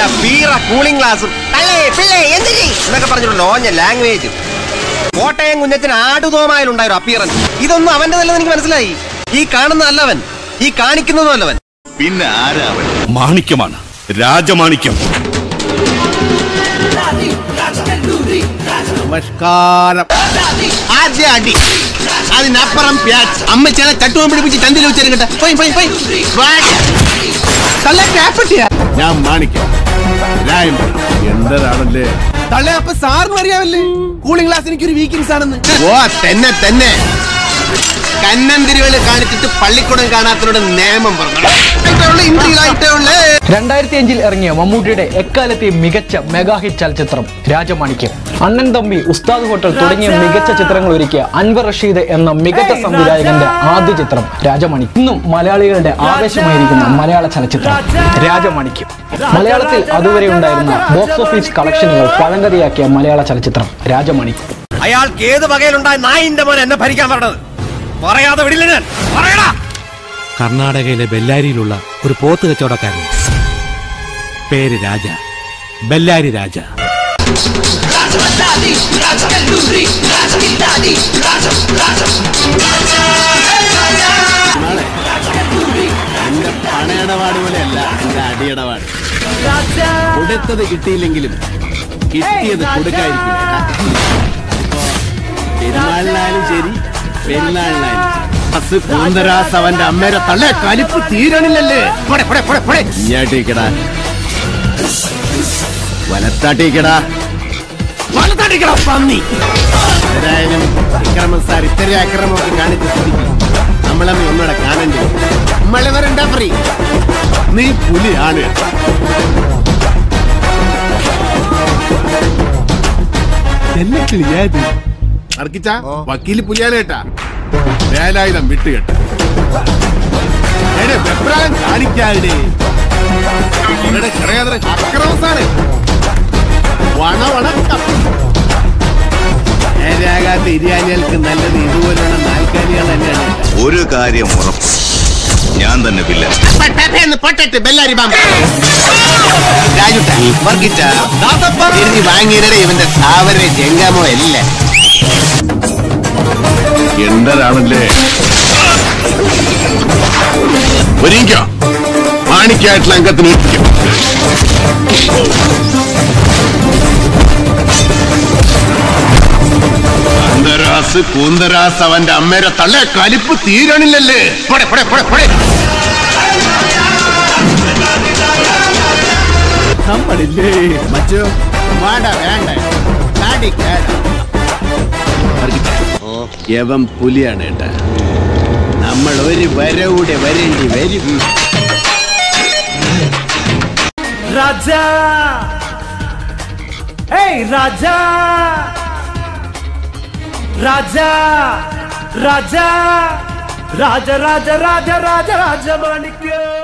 ബീറ cooling ഗ്ലാസും തള്ളേ പിള്ളേ എന്തിരി എന്നൊക്കെ പറഞ്ഞിട്ട് ലോഞ്ഞ ലാംഗ്വേജ് കോട്ടയം കുഞ്ഞത്തിന് ആടുതോമായാലുണ്ടായ ഒരു അപ്പിയറൻസ് ഇതൊന്നും അവന്റെ നല്ലത് എനിക്ക് മനസ്സിലായി ഈ കാണുന്ന അല്ലവൻ ഈ കാണിക്കുന്നതും അല്ലവൻ പിന്നെ ആരാ അവൻ മാണിക്യമാണ് രാജമാണിക്യം നമസ്കാരം ആദ്യ അടി അതിനപ്പുറം പ്യാച്ച് അമ്മച്ചാനെ ചട്ടുവം പിടിപ്പിച്ച് ചന്തിൽ വെച്ചിരുക്കട്ടെ പോയി പോയി പോയി തള്ള ക്യാപ്പറ്റിയാ ഞാൻ മാണിക്കാം രായം എന്തരാണല്ലേ തള്ളേ അപ്പൊ സാറിന് അറിയാമല്ലേ കൂളിംഗ് ഗ്ലാസ് എനിക്കൊരു വീക്കിങ്സ് ആണെന്ന് ഓ തന്നെ തന്നെ കന്നൻ തിരുവല് കാണിച്ചിട്ട് പള്ളിക്കൂടം കാണാത്തവരുടെ നിയമം പറഞ്ഞു ഇന്ത്യയിലായിട്ടേ ഉള്ളേ രണ്ടായിരത്തി അഞ്ചിൽ ഇറങ്ങിയ മമ്മൂട്ടിയുടെ എക്കാലത്തെ മികച്ച മെഗാ ഹിറ്റ് ചലച്ചിത്രം രാജമാണിക്യം അണ്ണൻ തമ്പി ഉസ്താദ് ഹോട്ടൽ തുടങ്ങിയ മികച്ച ചിത്രങ്ങൾ ഒരുക്കിയ അൻവർ റഷീദ് എന്ന മികച്ച സംവിധായകന്റെ ആദ്യ ചിത്രം രാജമാണിക്യം ഇന്നും മലയാളികളുടെ ആവേശമായിരിക്കുന്ന മലയാള ചലച്ചിത്രം രാജമാണിക്യം മലയാളത്തിൽ അതുവരെ ഉണ്ടായിരുന്ന ബോക്സ് ഓഫീസ് കളക്ഷനുകൾ പഴങ്കഥയാക്കിയ മലയാള ചലച്ചിത്രം രാജമാണിക്യം അയാൾക്ക് ഏത് വകയിലുണ്ടായ നായിന്റെ മോൻ എന്നെ ഭരിക്കാൻ പറഞ്ഞത് പറയാതെ വിടില്ല ഞാൻ പറയടാ കർണാടകയിലെ ബെല്ലാരിയിലുള്ള ഒരു പോത്ത് കച്ചവടക്കാരൻ പേര് രാജ ബെല്ലാരി രാജ എന്റെ പണയടപാട് പോലെയല്ല എന്റെ അടിയടപാട് കൊടുത്തത് കിട്ടിയില്ലെങ്കിലും കിട്ടിയത് കൊടുക്കാതിരിക്കില്ല പെരുന്നാളിനായാലും ശരി പെരുന്നാളിനായാലും ബസ് കൂന്തരാസ് അവന്റെ അമ്മേരെ തള്ളേ കലിപ്പ് തീരണില്ലല്ലേ ഇങ്ങോട്ടേക്കടാ വലത്താട്ടേക്കടാ വലത്താട്ടേക്കടാ പന്നി ഏതായാലും വിക്രമൻ സാർ ഇത്തരം അക്രമമൊക്കെ കാണിച്ച് സ്ഥിതിക്ക് നമ്മളമ്മ ഒന്നുകൂടെ കാണണ്ടേ നമ്മളെ വരണ്ട ഫ്രീ നീ പുലിയാണ് എന്നെ കിളിയാത് അർക്കിച്ച വക്കീല് പുലിയാണ് കേട്ടാ വേലായുധം വിട്ടുകെട്ട എടേ വെപ്രാളം കാണിക്കാതെ അക്രമസാണ് വണ വണക്കം നേരാകാത്ത ഇരിയാനികൾക്ക് നല്ലത് ഇതുപോലുള്ള നാൽക്കാലികൾ തന്നെയാണ് ഒരു കാര്യം ഉറപ്പ് ഞാൻ തന്നെ വില്ല പൊട്ടട്ട് ബെല്ലാരി ബാമ്പ് രാജുട്ട വർക്കിച്ച തിരിഞ്ഞ് വാങ്ങിയരുടെ ഇവന്റെ സാവരെ ജംഗമോ അല്ല എന്റേതാണല്ലേ ഒരുങ്ങിക്കോ മാണിക്കായിട്ടുള്ള അംഗത്തിന് ഏൽപ്പിക്കും കൂന്തരാസ് കൂന്തരാസ് അവന്റെ അമ്മേരെ തള്ളേ കലിപ്പ് തീരണില്ലല്ലേ പോടെ പോടെ പോടെ പോടെ നമ്മളില്ലേ മച്ചോ വാട വേണ്ട ചാടി കേടാ. വർക്കിച്ച, യവൻ പുലിയാണ് കേട്ടാ നമ്മൾ ഒരു വരവൂടെ വരേണ്ടി വരും രാജാ ഏയ് രാജാ രാജാ രാജാ രാജ രാജ രാജ രാജ രാജ മാണിക്യം